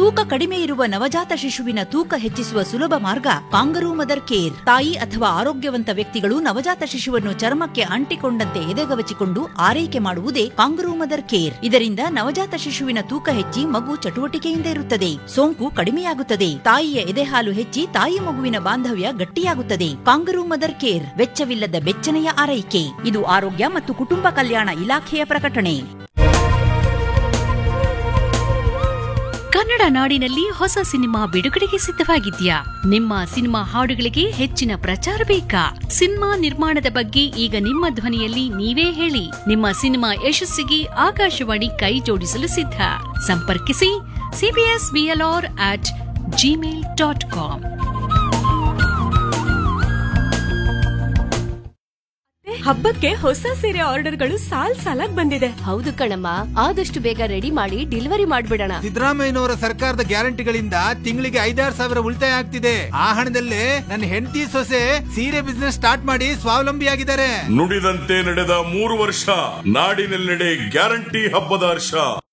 ತೂಕ ಕಡಿಮೆ ಇರುವ ನವಜಾತ ಶಿಶುವಿನ ತೂಕ ಹೆಚ್ಚಿಸುವ ಸುಲಭ ಮಾರ್ಗ ಕಾಂಗರೂ ಮದರ್ ಕೇರ್ ತಾಯಿ ಅಥವಾ ಆರೋಗ್ಯವಂತ ವ್ಯಕ್ತಿಗಳು ನವಜಾತ ಶಿಶುವನ್ನು ಚರ್ಮಕ್ಕೆ ಅಂಟಿಕೊಂಡಂತೆ ಎದೆಗವಚಿಕೊಂಡು ಆರೈಕೆ ಮಾಡುವುದೇ ಕಾಂಗರೂ ಮದರ್ ಕೇರ್ ಇದರಿಂದ ನವಜಾತ ಶಿಶುವಿನ ತೂಕ ಹೆಚ್ಚಿ ಮಗು ಚಟುವಟಿಕೆಯಿಂದ ಇರುತ್ತದೆ ಸೋಂಕು ಕಡಿಮೆಯಾಗುತ್ತದೆ ತಾಯಿಯ ಎದೆಹಾಲು ಹೆಚ್ಚಿ ತಾಯಿ ಮಗುವಿನ ಬಾಂಧವ್ಯ ಗಟ್ಟಿಯಾಗುತ್ತದೆ ಕಾಂಗರೂ ಮದರ್ ಕೇರ್ ವೆಚ್ಚವಿಲ್ಲದ ಬೆಚ್ಚನೆಯ ಆರೈಕೆ ಇದು ಆರೋಗ್ಯ ಮತ್ತು ಕುಟುಂಬ ಕಲ್ಯಾಣ ಇಲಾಖೆಯ ಪ್ರಕಟಣೆ ಕನ್ನಡ ನಾಡಿನಲ್ಲಿ ಹೊಸ ಸಿನಿಮಾ ಬಿಡುಗಡೆಗೆ ಸಿದ್ಧವಾಗಿದ್ಯಾ ನಿಮ್ಮ ಸಿನಿಮಾ ಹಾಡುಗಳಿಗೆ ಹೆಚ್ಚಿನ ಪ್ರಚಾರ ಬೇಕಾ ಸಿನಿಮಾ ನಿರ್ಮಾಣದ ಬಗ್ಗೆ ಈಗ ನಿಮ್ಮ ಧ್ವನಿಯಲ್ಲಿ ನೀವೇ ಹೇಳಿ ನಿಮ್ಮ ಸಿನಿಮಾ ಯಶಸ್ಸಿಗೆ ಆಕಾಶವಾಣಿ ಕೈ ಜೋಡಿಸಲು ಸಿದ್ಧ ಸಂಪರ್ಕಿಸಿ CBS BLR at Gmail dot com ಹಬ್ಬಕ್ಕೆ ಹೊಸ ಸೀರೆ ಆರ್ಡರ್ಗಳು ಸಾಲ್ ಸಾಲಾಗ್ ಬಂದಿದೆ ಹೌದು ಕಣಮ್ಮ ಆದಷ್ಟು ಬೇಗ ರೆಡಿ ಮಾಡಿ ಡೆಲಿವರಿ ಮಾಡ್ಬಿಡೋಣ ಸಿದ್ದರಾಮಯ್ಯನವರ ಸರ್ಕಾರದ ಗ್ಯಾರಂಟಿಗಳಿಂದ ತಿಂಗಳಿಗೆ ಐದಾರು ಸಾವಿರ ಉಳಿತಾಯ ಆಗ್ತಿದೆ ಆ ಹಣದಲ್ಲೇ ನನ್ನ ಹೆಂಡತಿ ಸೊಸೆ ಸೀರೆ ಬಿಸ್ನೆಸ್ ಸ್ಟಾರ್ಟ್ ಮಾಡಿ ಸ್ವಾವಲಂಬಿಯಾಗಿದ್ದಾರೆ ನುಡಿದಂತೆ ನಡೆದ ಮೂರು ವರ್ಷ ನಾಡಿನೆಲ್ಲೆಡೆ ಗ್ಯಾರಂಟಿ ಹಬ್ಬದ ಹರ್ಷ